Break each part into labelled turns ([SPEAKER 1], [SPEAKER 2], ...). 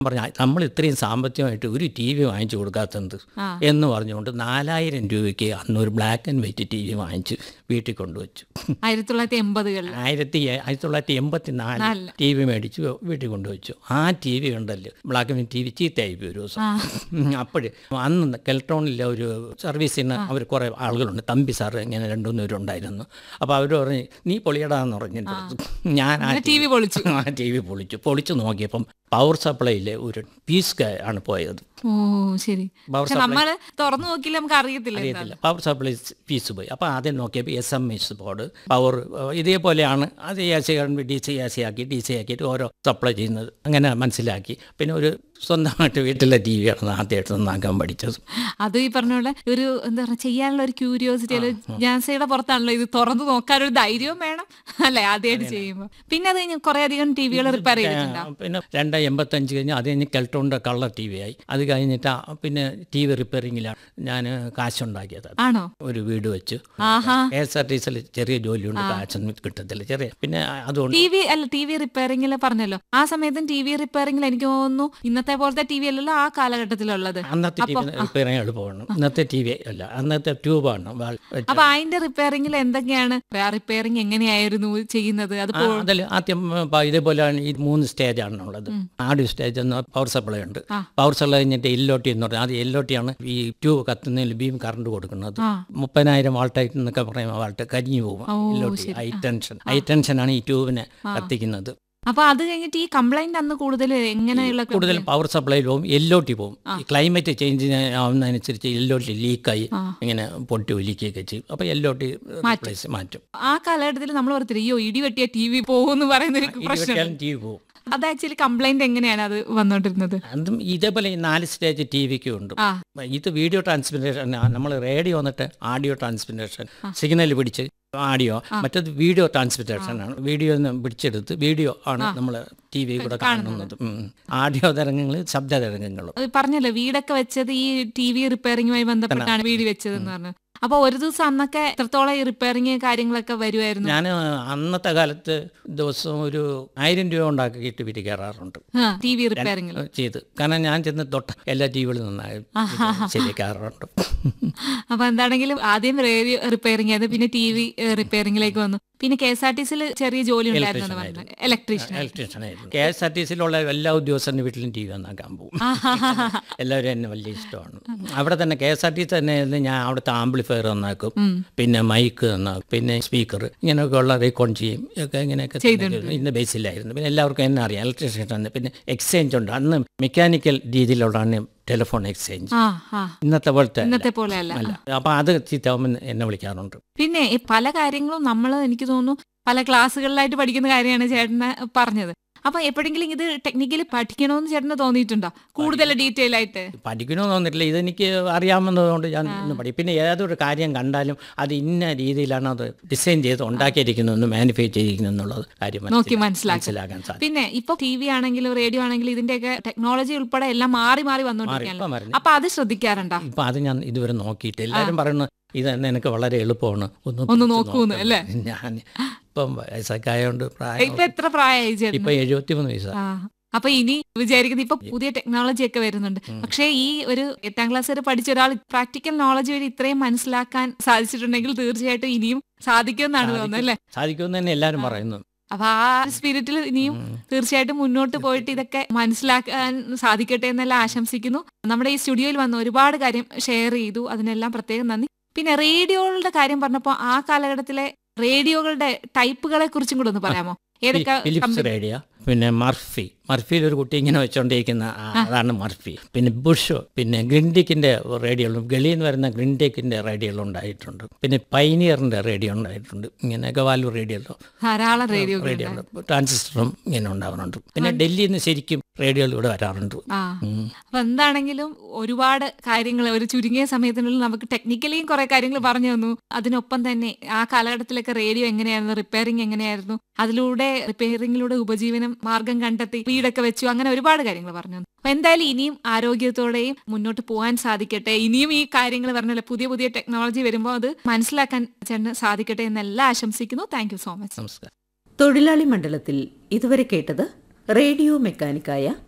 [SPEAKER 1] പറഞ്ഞ നമ്മൾ ഇത്രയും സാമ്പത്തികമായിട്ട് ഒരു ടി വി വാങ്ങിച്ചു കൊടുക്കാത്തത്
[SPEAKER 2] ആ.
[SPEAKER 1] എന്ന് പറഞ്ഞുകൊണ്ട് നാലായിരം രൂപയ്ക്ക് അന്ന് ഒരു black and white T V വാങ്ങിച്ച് വീട്ടിൽ കൊണ്ടുവച്ചു
[SPEAKER 2] ആയിരത്തി തൊള്ളായിരത്തി എൺപതുകളിൽ
[SPEAKER 1] ആയിരത്തി ആയിരത്തി തൊള്ളായിരത്തി എൺപത്തി നാല്
[SPEAKER 2] നാലില്.
[SPEAKER 1] ടി വി മേടിച്ച് വീട്ടിൽ കൊണ്ടുവച്ചു ആ ടി വി ഉണ്ടല്ലോ ബ്ലാക്ക് ആൻഡ് ടി വി ചീത്തയായി പോയി ഒരു ദിവസം അപ്പോൾ അന്ന് കെൽട്രോണിലെ ഒരു സർവീസിന് അവർ കുറേ ആളുകളുണ്ട് തമ്പി സാർ ഇങ്ങനെ രണ്ടുമൂന്ന് പേരുണ്ടായിരുന്നു അപ്പോൾ അവർ പറഞ്ഞ് നീ പൊളിയടാന്ന് പറഞ്ഞിട്ട് ഞാൻ ആ
[SPEAKER 2] ടി വി പൊളിച്ചു
[SPEAKER 1] ആ ടി വി പൊളിച്ചു പൊളിച്ചു നോക്കിയപ്പം പവർ സപ്ലൈയിലെ ഒരു പീസ് ആണ് പോയത്
[SPEAKER 2] ഓ ശരി
[SPEAKER 1] പവർ
[SPEAKER 2] പക്ഷെ നമ്മള് തുറന്നു നോക്കിയില്ല നമുക്ക് അറിയത്തില്ല എന്താ.
[SPEAKER 1] അറിയത്തില്ല പവർ സപ്ലൈ പീസ് പോയി അപ്പോൾ ആദ്യം നോക്കിയപ്പോൾ S M S board power ഇതേപോലെയാണ് അത് A C D C A C ആക്കി ഡി സി ആക്കിയിട്ട് ഓരോ സപ്ലൈ ചെയ്യുന്നത് അങ്ങനെ മനസ്സിലാക്കി പിന്നെ ഒരു സ്വന്തമായിട്ട് വീട്ടിലെ ടി വിയാണ് ആദ്യമായിട്ട് നന്നാക്കാൻ പഠിച്ചത്
[SPEAKER 2] അത് ഈ പറഞ്ഞ പോലെ ഒരു എന്താ പറയുക ചെയ്യാനുള്ള ഒരു ക്യൂരിയോസിറ്റി അല്ലെ ജാൻസയുടെ പുറത്താണല്ലോ ഇത് തുറന്നു നോക്കാനൊരു ധൈര്യവും വേണം അല്ലെ ആദ്യമായിട്ട് ചെയ്യുമ്പോൾ പിന്നെ അത് കഴിഞ്ഞ് കുറെ അധികം ടി വികൾ റിപ്പയർ ചെയ്തിട്ടുണ്ടാവും
[SPEAKER 1] പിന്നെ രണ്ട് എൺപത്തഞ്ച് കഴിഞ്ഞ് അത് കഴിഞ്ഞ് കെൽട്ടോണിൻ്റെ കളർ ടി വി ആയി അത് കഴിഞ്ഞിട്ട് ആ പിന്നെ ടി വി റിപ്പയറിങ്ങിലാണ് ഞാൻ കാശുണ്ടാക്കിയത്
[SPEAKER 2] ആണോ
[SPEAKER 1] ഒരു വീട് വെച്ച്
[SPEAKER 2] ആഹാ
[SPEAKER 1] കെ എസ് ആർ ടി സിയിൽ ചെറിയ ജോലിയുണ്ട് കാശൊന്നും കിട്ടത്തില്ല ചെറിയ പിന്നെ അതുകൊണ്ട്
[SPEAKER 2] ടി വി അല്ല ടി വി റിപ്പയറിംഗിൽ പറഞ്ഞല്ലോ ആ സമയത്തും ടി വി റിപ്പയറിംഗിൽ എനിക്ക് തോന്നുന്നു ഇന്നത്തെ പോലത്തെ ടി വി അല്ലല്ലോ ആ കാലഘട്ടത്തിലുള്ളത്
[SPEAKER 1] അന്നത്തെ ടി വി റിപ്പയറിങ് എളുപ്പമാണ് ഇന്നത്തെ ടി വി അല്ല അന്നത്തെ ട്യൂബാണ് വാൾ വെച്ച്.
[SPEAKER 2] അപ്പൊ അതിന്റെ റിപ്പയറിംഗിൽ എന്തൊക്കെയാണ് റിപ്പയറിംഗ് എങ്ങനെയായിരുന്നു ചെയ്യുന്നത് അത്
[SPEAKER 1] ആ, അതിൽ ആദ്യം പ- ഇതേപോലെയാണ് ഈ മൂന്ന് സ്റ്റേജാണ് ഉള്ളത് ആദ്യ സ്റ്റേജ് എന്ന് പവർ സപ്ലൈ ഉണ്ട്
[SPEAKER 2] ആ.
[SPEAKER 1] പവർ സപ്ലൈ കഴിഞ്ഞിട്ട് എല്ലോട്ടി എന്ന് പറഞ്ഞാൽ അത് എല്ലോട്ടിയാണ് ഈ ട്യൂബ് കത്തുന്നതിൽ ബീം കറണ്ട് കൊടുക്കുന്നത്
[SPEAKER 2] ആ.
[SPEAKER 1] മുപ്പതിനായിരം വാൾട്ടായിട്ട് എന്നൊക്കെ പറയുമ്പോൾ വാൾട്ട് കരിഞ്ഞു പോകും
[SPEAKER 2] ഓ,
[SPEAKER 1] എല്ലോട്ടി
[SPEAKER 2] ശരി.
[SPEAKER 1] ഹൈ ടെൻഷൻ ഹൈ ടെൻഷനാണ് ഈ ട്യൂബിനെ കത്തിക്കുന്നത്
[SPEAKER 2] അപ്പൊ അത് കഴിഞ്ഞിട്ട് ഈ കംപ്ലൈന്റ് അന്ന് കൂടുതൽ എങ്ങനെയുള്ള
[SPEAKER 1] കൂടുതൽ പവർ സപ്ലൈ പോകും എല്ലോട്ടി പോകും ഈ ക്ലൈമറ്റ് ചേഞ്ച് ആവുന്നതനുസരിച്ച് എല്ലോട്ടി ലീക്കായി
[SPEAKER 2] ആ.
[SPEAKER 1] ഇങ്ങനെ പൊട്ടി ഒലിക്കുകയൊക്കെ ചെയ്യും അപ്പോൾ എല്ലോട്ടി റീപ്ലേസ് മാറ്റും
[SPEAKER 2] ആ കാലഘട്ടത്തിൽ നമ്മൾ ഓർത്തില്ല അയ്യോ ഇടി വെട്ടിയ ടി വി പോകുമെന്ന് പറയുന്ന ഒരു പ്രശ്നം
[SPEAKER 1] ഇരുപത്തിയാലും ടി വി പോകും
[SPEAKER 2] അത് ആക്ച്വലി കംപ്ലൈന്റ് എങ്ങനെയാണ് അത് വന്നോണ്ടിരുന്നത്
[SPEAKER 1] അതും ഇതേപോലെ ഈ നാല് സ്റ്റേജ് ടി വിക്കും ഉണ്ട്
[SPEAKER 2] ആ
[SPEAKER 1] ഇത് വീഡിയോ ട്രാൻസ്മിറ്റേഷൻ നമ്മൾ റേഡിയോ വന്നിട്ട് ആഡിയോ ട്രാൻസ്മിറ്റേഷൻ സിഗ്നൽ പിടിച്ച് ആഡിയോ മറ്റത് വീഡിയോ ട്രാൻസ്മിറ്റേഷൻ ആണ് വീഡിയോ പിടിച്ചെടുത്ത് വീഡിയോ ആണ് നമ്മൾ ടി വി കൂടെ കാണുന്നത് ഉം. ആഡിയോ തരംഗങ്ങൾ ശബ്ദ തരംഗങ്ങളും
[SPEAKER 2] അത് പറഞ്ഞല്ലോ വീടൊക്കെ വെച്ചത് ഈ ടി വി റിപ്പയറിംഗുമായി ബന്ധപ്പെട്ടാണ് വീട് വെച്ചതെന്ന് പറഞ്ഞു അപ്പൊ ഒരു ദിവസം അന്നൊക്കെ എത്രത്തോളം ഈ റിപ്പയറിംഗ് കാര്യങ്ങളൊക്കെ വരുമായിരുന്നു
[SPEAKER 1] ഞാൻ അന്നത്തെ കാലത്ത് ദിവസം ഒരു ആയിരം രൂപ ഉണ്ടാക്കിയിട്ട് വീട്ടിൽ കയറാറുണ്ട്
[SPEAKER 2] ടി വി റിപ്പയറിംഗിൽ
[SPEAKER 1] ചെയ്ത് കാരണം ഞാൻ ചെന്ന് തൊട്ട എല്ലാ ടി വികളിൽ നിന്നായി ശരിയാക്കാറുണ്ട്
[SPEAKER 2] അപ്പൊ എന്താണെങ്കിലും ആദ്യം റേഡിയോ റിപ്പയറിംഗ് ആയിരുന്നു പിന്നെ ടി വി റിപ്പയറിംഗിലേക്ക് വന്നു പിന്നെ കെ എസ് ആർ ടി സിയിൽ ചെറിയ ജോലി ഉണ്ടായിരുന്നു എന്ന് പറഞ്ഞു ഇലക്ട്രീഷ്യൻ
[SPEAKER 1] ഇലക്ട്രീഷ്യനായിരുന്നു കെ എസ് ആർ ടി സിയിലുള്ള എല്ലാ ഉദ്യോഗസ്ഥരുടെ വീട്ടിലും ടി വി നന്നാക്കാൻ പോകും എല്ലാവരും എന്നെ വലിയ ഇഷ്ടമാണ് അവിടെ തന്നെ കെ എസ് ആർ ടി തന്നെ ആയിരുന്നു ഞാൻ അവിടുത്തെ ആംപ്ലിഫയർ നന്നാക്കും പിന്നെ മൈക്ക് നന്നാക്കും പിന്നെ സ്പീക്കർ ഇങ്ങനെയൊക്കെ ഉള്ള റീകോൺ ചെയ്യും ഒക്കെ ഇങ്ങനെയൊക്കെ തന്നെ ഇന്ന് ബേസിലായിരുന്നു പിന്നെ എല്ലാവർക്കും എന്നെ അറിയാം ഇലക്ട്രീഷ്യൻ തന്നെ പിന്നെ എക്സ്ചേഞ്ച് ഉണ്ട് അന്ന് മെക്കാനിക്കൽ രീതിയിലുള്ളതാണ് ടെലിഫോൺ എക്സ്ചേഞ്ച്
[SPEAKER 2] ആ ആ
[SPEAKER 1] ഇന്നത്തെ പോലത്തെ അല്ല.
[SPEAKER 2] ഇന്നത്തെ പോലെ അല്ല
[SPEAKER 1] അല്ല അപ്പം അത് ചീത്താവുമ്പോൾ എന്നെ വിളിക്കാറുണ്ട്
[SPEAKER 2] പിന്നെ ഈ പല കാര്യങ്ങളും നമ്മൾ എനിക്ക് തോന്നുന്നു പല ക്ലാസ്സുകളിലായിട്ട് പഠിക്കുന്ന കാര്യമാണ് ചേട്ടന് പറഞ്ഞത് അപ്പൊ എപ്പോഴെങ്കിലും ഇത് ടെക്നിക്കലി പഠിക്കണമെന്ന് ചേട്ടന് തോന്നിയിട്ടുണ്ടോ കൂടുതൽ ഡീറ്റെയിൽ ആയിട്ട്
[SPEAKER 1] പഠിക്കണമെന്ന് തോന്നിട്ടില്ല ഇതെനിക്ക് അറിയാമെന്നതുകൊണ്ട് ഞാൻ ഇന്ന് പഠിക്കും പിന്നെ ഏതൊരു കാര്യം കണ്ടാലും അത് ഇന്ന രീതിയിലാണ് അത് ഡിസൈൻ ചെയ്ത് ഉണ്ടാക്കിയിരിക്കുന്നു മാനിഫൈ ചെയ്തിരിക്കുന്നു എന്നുള്ളത് കാര്യം
[SPEAKER 2] നോക്കി
[SPEAKER 1] മനസ്സിലാ-
[SPEAKER 2] മനസ്സിലാക്കാം
[SPEAKER 1] മനസ്സിലാക്കാൻ സാധിക്കും
[SPEAKER 2] പിന്നെ ഇപ്പൊ ടി വി ആണെങ്കിലും റേഡിയോ ആണെങ്കിലും ഇതിന്റെയൊക്കെ ടെക്നോളജി ഉൾപ്പെടെ എല്ലാം മാറി മാറി വന്നുകൊണ്ടിരിക്കുകയാണ്
[SPEAKER 1] ഇപ്പം മരുന്ന്
[SPEAKER 2] അപ്പൊ അത് ശ്രദ്ധിക്കാറുണ്ടോ
[SPEAKER 1] ഇപ്പം അത് ഞാൻ ഇതുവരെ നോക്കിയിട്ട് എല്ലാവരും പറയുന്നു ഇത് തന്നെ എനിക്ക് വളരെ എളുപ്പമാണ് ഒന്ന്
[SPEAKER 2] ഒന്ന്
[SPEAKER 1] പിടിച്ച്
[SPEAKER 2] നോക്കൂന്ന്
[SPEAKER 1] നോക്കണം.
[SPEAKER 2] അല്ലേ?
[SPEAKER 1] ഞാൻ ഇപ്പം വയസ്സൊക്കെ ആയതുകൊണ്ട് പ്രായം
[SPEAKER 2] ഇപ്പൊ എത്ര പ്രായമായി ചേട്ടന്
[SPEAKER 1] ഇപ്പം എഴുപത്തിമൂന്ന് വയസ്സാണ്
[SPEAKER 2] ആ. അപ്പൊ ഇനി വിചാരിക്കുന്നത് ഇപ്പൊ പുതിയ ടെക്നോളജി ഒക്കെ വരുന്നുണ്ട് പക്ഷേ ഈ ഒരു എട്ടാം ക്ലാസ് വരെ പഠിച്ച ഒരാൾ പ്രാക്ടിക്കൽ നോളജ് വഴി ഇത്രയും മനസ്സിലാക്കാൻ സാധിച്ചിട്ടുണ്ടെങ്കിൽ തീർച്ചയായിട്ടും ഇനിയും സാധിക്കുമെന്നാണ് തോന്നുന്നത് അല്ലേ
[SPEAKER 1] സാധിക്കുമെന്ന് തന്നെ എല്ലാവരും പറയുന്നു
[SPEAKER 2] അപ്പൊ ആ സ്പിരിറ്റിൽ ഇനിയും തീർച്ചയായിട്ടും മുന്നോട്ട് പോയിട്ട് ഇതൊക്കെ മനസ്സിലാക്കാൻ സാധിക്കട്ടെ എന്നെല്ലാം ആശംസിക്കുന്നു നമ്മുടെ ഈ സ്റ്റുഡിയോയിൽ വന്ന് ഒരുപാട് കാര്യം ഷെയർ ചെയ്തു അതിനെല്ലാം പ്രത്യേകം നന്ദി പിന്നെ റേഡിയോകളുടെ കാര്യം പറഞ്ഞപ്പോൾ ആ കാലഘട്ടത്തിലെ റേഡിയോകളുടെ ടൈപ്പുകളെ കുറിച്ചും കൂടെ ഒന്ന് പറയാമോ ഏതൊക്കെ
[SPEAKER 1] ഫിലിപ്സ്
[SPEAKER 2] company-
[SPEAKER 1] റേഡിയോ പിന്നെ മർഫി മർഫിയിൽ ഒരു കുട്ടി ഇങ്ങനെ വെച്ചോണ്ടിരിക്കുന്ന ആ- അതാണ് മർഫി പിന്നെ ബുഷ് പിന്നെ ഗ്രിൻഡിക്കിന്റെ റേഡിയോകളും ഗളിയിൽ നിന്ന് വരുന്ന ഗ്രിൻഡിക്കിന്റെ റേഡിയോകൾ ഉണ്ടായിട്ടുണ്ട് പിന്നെ പൈനിയറിന്റെ റേഡിയോ ഉണ്ടായിട്ടുണ്ട് ഇങ്ങനെയൊക്കെ വാലു റേഡിയോയിലോ
[SPEAKER 2] ധാരാളം റേഡിയോ
[SPEAKER 1] റേഡിയോ ട്രാൻസിസ്റ്ററും ഇങ്ങനെ ഉണ്ടാവാറുണ്ട് പിന്നെ ഡൽഹിയിൽ നിന്ന് ശരിക്കും റേഡിയോകൾ ഇവിടെ വരാറുണ്ട്
[SPEAKER 2] ആ
[SPEAKER 1] ഉം.
[SPEAKER 2] അപ്പൊ എന്താണെങ്കിലും ഒരുപാട് കാര്യങ്ങൾ ഒരു ചുരുങ്ങിയ സമയത്തിനുള്ളിൽ നമുക്ക് ടെക്നിക്കലിയും കുറെ കാര്യങ്ങൾ പറഞ്ഞു തന്നു അതിനൊപ്പം തന്നെ ആ കാലഘട്ടത്തിലൊക്കെ റേഡിയോ എങ്ങനെയായിരുന്നു റിപ്പയറിംഗ് എങ്ങനെയായിരുന്നു അതിലൂടെ റിപ്പയറിംഗിലൂടെ ഉപജീവനം മാർഗം കണ്ടെത്തി വീടൊക്കെ വെച്ചു അങ്ങനെ ഒരുപാട് കാര്യങ്ങൾ പറഞ്ഞു തന്നു അപ്പൊ എന്തായാലും ഇനിയും ആരോഗ്യത്തോടെയും മുന്നോട്ട് പോകാൻ സാധിക്കട്ടെ ഇനിയും ഈ കാര്യങ്ങൾ പറഞ്ഞല്ലോ പുതിയ പുതിയ ടെക്നോളജി വരുമ്പോൾ അത് മനസ്സിലാക്കാൻ ചേട്ടന് സാധിക്കട്ടെ എന്നെല്ലാം ആശംസിക്കുന്നു താങ്ക് സോ മച്ച്
[SPEAKER 1] നമസ്കാരം
[SPEAKER 3] തൊഴിലാളി മണ്ഡലത്തിൽ ഇതുവരെ കേട്ടത് റേഡിയോ മെക്കാനിക്കായ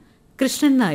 [SPEAKER 3] കൃഷ്ണൻ നായർ